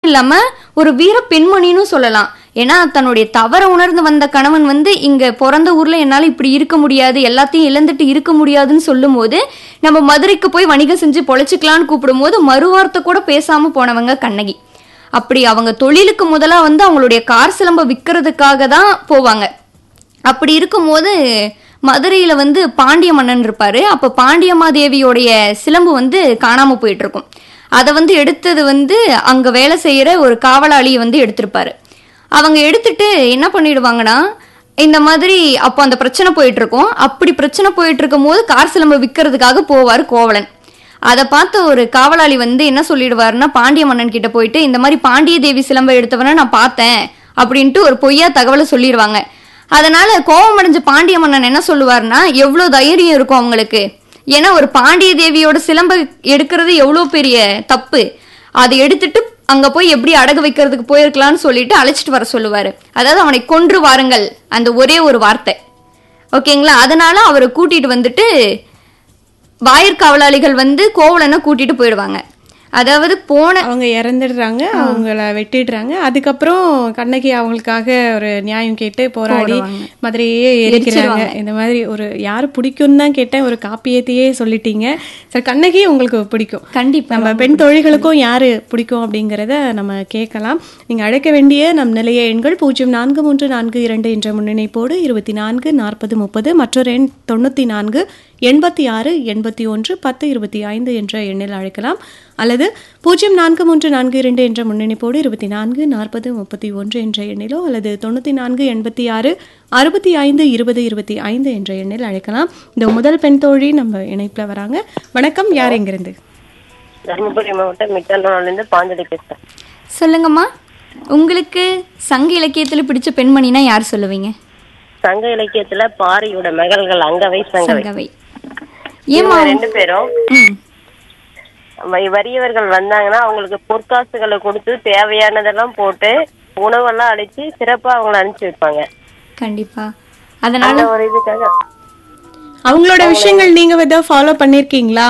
இல்லாம ஒரு வீர பெண்மணின்னு சொல்லலாம் ஏன்னா தன்னுடைய தவற உணர்ந்து வந்த கணவன் வந்து இங்க பிறந்த ஊர்ல என்னால இப்படி இருக்க முடியாது எல்லாத்தையும் இழந்துட்டு இருக்க முடியாதுன்னு சொல்லும் போது நம்ம மதுரைக்கு போய் வணிகம் செஞ்சு பொழைச்சிக்கலான்னு கூப்பிடும் போது மறுவார்த்தை கூட பேசாம போனவங்க கண்ணகி அப்படி அவங்க தொழிலுக்கு முதலா வந்து அவங்களுடைய கார் சிலம்ப விற்கிறதுக்காக தான் போவாங்க அப்படி இருக்கும்போது மதுரையில வந்து பாண்டிய மன்னன் இருப்பாரு அப்ப பாண்டியமாதேவியோடைய சிலம்பு வந்து காணாம போயிட்டு இருக்கும் அதை வந்து எடுத்தது வந்து அங்க வேலை செய்யற ஒரு காவலாளியை வந்து எடுத்திருப்பாரு அவங்க எடுத்துட்டு என்ன பண்ணிடுவாங்கன்னா இந்த மாதிரி அப்போ அந்த பிரச்சனை போயிட்டு இருக்கும் அப்படி பிரச்சனை போயிட்டு இருக்கும் போது கார் சிலம்பு விற்கிறதுக்காக போவார் கோவலன் அதை பார்த்த ஒரு காவலாளி வந்து என்ன சொல்லிடுவாருன்னா பாண்டிய மன்னன் கிட்ட போயிட்டு இந்த மாதிரி பாண்டிய தேவி சிலம்பை எடுத்தவன நான் பார்த்தேன் அப்படின்ட்டு ஒரு பொய்யா தகவலை சொல்லிடுவாங்க அதனால கோபமடைஞ்ச பாண்டிய மன்னன் என்ன சொல்லுவாருன்னா எவ்வளோ தைரியம் இருக்கும் அவங்களுக்கு ஏன்னா ஒரு பாண்டிய தேவியோட சிலம்பை எடுக்கிறது எவ்வளோ பெரிய தப்பு அதை எடுத்துட்டு அங்க போய் எப்படி அடகு வைக்கிறதுக்கு போயிருக்கலாம்னு சொல்லிட்டு அழைச்சிட்டு வர சொல்லுவாரு அதாவது அவனை கொன்று வாருங்கள் அந்த ஒரே ஒரு வார்த்தை ஓகேங்களா அதனால அவரை கூட்டிட்டு வந்துட்டு வாயிற்காவலாளிகள் வந்து கோவலனை கூட்டிட்டு போயிடுவாங்க அதாவது போன அவங்க இறந்துடுறாங்க அவங்கள வெட்டிடுறாங்க அதுக்கப்புறம் கண்ணகி அவங்களுக்காக ஒரு நியாயம் கேட்டு போராடி மதுரையே எரிக்கிறாங்க இந்த மாதிரி ஒரு யாரு பிடிக்கும்னு தான் கேட்டேன் ஒரு காப்பியத்தையே சொல்லிட்டீங்க சரி கண்ணகி உங்களுக்கு பிடிக்கும் கண்டிப்பா நம்ம பெண் தொழில்களுக்கும் யாரு பிடிக்கும் அப்படிங்கிறத நம்ம கேட்கலாம் நீங்க அழைக்க வேண்டிய நம் நிலைய எண்கள் பூஜ்ஜியம் நான்கு மூன்று நான்கு இரண்டு என்ற முன்னிணைப்போடு இருபத்தி நான்கு நாற்பது முப்பது மற்றொரு எண் தொண்ணூத்தி நான்கு எண்பத்தி ஆறு எண்பத்தி ஒன்று பத்து இருபத்தி ஐந்து என்ற எண்ணில் அழைக்கலாம் அல்லது பூஜ்ஜியம் நான்கு மூன்று நான்கு இரண்டு என்ற முன்னணிப்போடு இருபத்தி நான்கு நாற்பது முப்பத்தி ஒன்று என்ற எண்ணிலோ அல்லது தொண்ணூற்றி நான்கு எண்பத்தி ஆறு அறுபத்தி ஐந்து இருபது இருபத்தி ஐந்து என்ற எண்ணில் அழைக்கலாம் இந்த முதல் பெண் தோழி நம்ம இணைப்பில் வராங்க வணக்கம் யார் எங்கிருந்து தருமபுரி மாவட்டம் மிட்டல்நாள்லேருந்து பாஞ்சலி பேசுறேன் சொல்லுங்கம்மா உங்களுக்கு சங்க இலக்கியத்துல பிடிச்ச பெண்மணினா யார் சொல்லுவீங்க சங்க இலக்கியத்துல பாரியோட மகள்கள் அங்கவை சங்கவை சங்கவை ஏமா இவங்க ரெண்டு பேரும் ம் வ- வறியவர்கள் வந்தாங்கன்னா அவங்களுக்கு பொற்காசுகளை கொடுத்து தேவையானதெல்லாம் போட்டு உணவெல்லாம் அளிச்சு சிறப்பா அவங்கள அனுப்பிச்சு வைப்பாங்க கண்டிப்பா அதனால அந்த ஒரு இதுக்காக அவங்களோட விஷயங்கள் நீங்க ஏதாவது ஃபாலோ பண்ணிருக்கீங்களா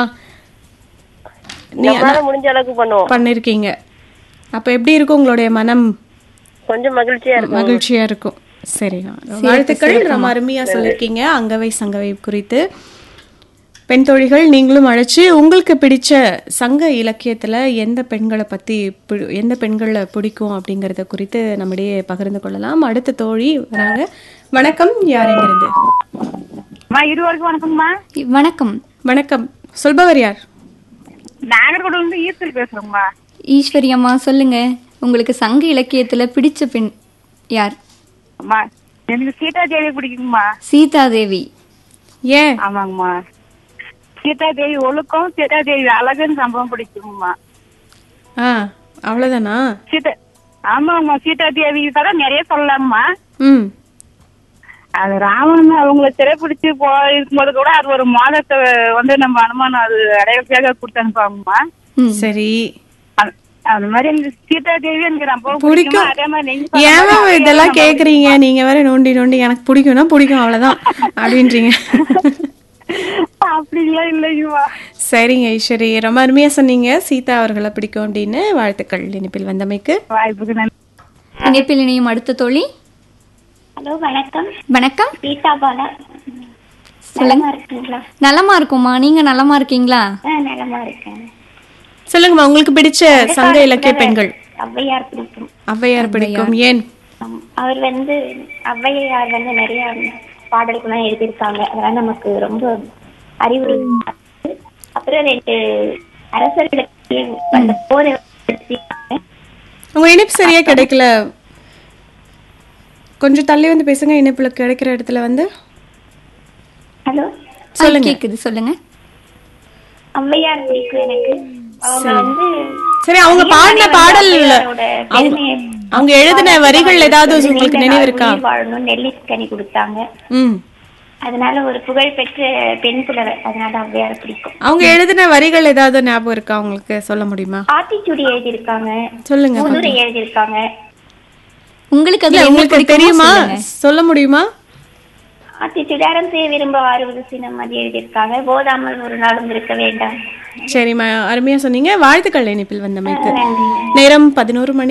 நம்மளால முடிஞ்ச அளவுக்கு பண்ணுவோம் பண்ணிருக்கீங்க அப்ப எப்படி இருக்கும் உங்களுடைய மனம் கொஞ்சம் மகிழ்ச்சியா இருக்கும் மகிழ்ச்சியா இருக்கும் சரி வாழ்த்துக்கள் ரொம்ப அருமையா சொல்லியிருக்கீங்க அங்கவை சங்கவை குறித்து பெண் தோழிகள் நீங்களும் அழைச்சு உங்களுக்கு பிடிச்ச சங்க இலக்கியத்துல எந்த பெண்களை பத்தி பி- எந்த பெண்களை பிடிக்கும் அப்படிங்கறத குறித்து நம்மிடையே பகிர்ந்து கொள்ளலாம் அடுத்த தோழி வராங்க வணக்கம் யார் எங்கிருந்து அம்மா இருவருக்கும் வணக்கம்மா வணக்கம் வணக்கம் சொல்பவர் யார் நாகர்கோடு வந்து ஈஸ்வரி பேசுறோம்மா ஈஸ்வரி அம்மா சொல்லுங்க உங்களுக்கு சங்க இலக்கியத்துல பிடிச்ச பெண் யார் அம்மா எனக்கு சீதா தேவி பிடிக்குங்கம்மா சீதா தேவி ஏன் ஆமாங்கம்மா சீதா தேவி ஒழுக்கம் சீதா தேவி அழகுன்னு சம்பவம் பிடிக்குங்கம்மா ஆ அவ்வளவுதானா சீதா ஆமாங்கம்மா சீதா தேவி கூட நிறைய சொல்லலாம்மா ம் அது ராவணன் அவங்கள சிறைப்பிடிச்சு போயிருக்கும்போது கூட அது ஒரு மாதத்தை வந்து நம்ம அனுமானம் அது அடையாளத்தையாக கொடுத்து அனுப்பாங்கம்மா ம் சரி அது- அது மாதிரி எனக்கு சீதா தேவி எனக்கு ரொம்ப பிடிக்கும் பிடிக்கும் அதே மாதிரி நீங்க சொன்ன ஏன் மாதிரி இதெல்லாம் கேக்குறீங்க நீங்க வேற நோண்டி நோண்டி எனக்கு பிடிக்கும்னா பிடிக்கும் அவ்வளவுதான் அப்படின்றீங்க அப்படிலாம் இல்லைங்கம்மா சரிங்க ஈஸ்வரி ரொம்ப அருமையா சொன்னீங்க சீதா அவர்களை பிடிக்கும் அப்படின்னு வாழ்த்துக்கள் இனிப்பில் வந்தமைக்கு வாய்ப்புக்கு நன்றி இணைப்பில் இணையும் அடுத்த தோழி ஹலோ வணக்கம் வணக்கம் கீதா பாலா சொல்லுங்க நலமா இருக்கீங்களா நலமா இருக்குமா நீங்க நலமா இருக்கீங்களா ஆ நலமா இருக்கேன் சொல்லுங்கம்மா உங்களுக்கு பிடிச்ச சங்க இலக்கிய பெண்கள் ஔவையார் பிடிக்கும் ஔவையார் பிடிக்கும் ஏன் ஆம். அவர் வந்து ஔவையார் வந்து நிறைய பாடல்கள்லாம் எழுதியிருக்காங்க அதெல்லாம் நமக்கு ரொம்ப அறிவுரை அப்புறம் ரெண்டு அரசர்களுக்கு அந்த போரை நடத்தியிருக்காங்க. உங்க இணைப்பு சரியா கிடைக்கல கொஞ்சம் தள்ளி வந்து பேசுங்க இணைப்புல கிடைக்கிற இடத்துல வந்து ஹலோ சொல்லுங்க கேக்குது சொல்லுங்க ஔவையார் பிடிக்கும் எனக்கு அவங்க வந்து சரி அவங்க பாடின பாடல் ஔவையாரோட அவங்க பெருமையை அவங்க எழுதின வரிகள் ஏதாவது உங்களுக்கு நீண்ட நினைவு நாள் இருக்கா உயிர் வாழணும் நெல்லிக்கனி கொடுத்தாங்க ம் அதனால ஒரு புகழ்பெற்ற பெண் புலவர் அதனால ஔவையார பிடிக்கும் அவங்க எழுதின வரிகள் ஏதாவது ஞாபகம் இருக்கா உங்களுக்கு சொல்ல முடியுமா ஆத்திச்சூடி எழுதியிருக்காங்க சொல்லுங்க முதுரை எழுதியிருக்காங்க உங்களுக்கு இல்ல அதுல என்ன உங்களுக்கு பிடிக்குமோ தெரியுமா சொல்லுங்க. சொல்ல முடியுமா ஆத்திச்சூடி அறம் செய்ய விரும்ப வாருவது சினம் அது எழுதியிருக்காங்க போதாமல் ஒரு நாளும் இருக்க வேண்டாம் சரிம்மா அருமையா சொன்னீங்க வாழ்த்துக்கள் இணைப்பில் வந்தமைக்கு நன்றி நேரம் பதினோரு மணி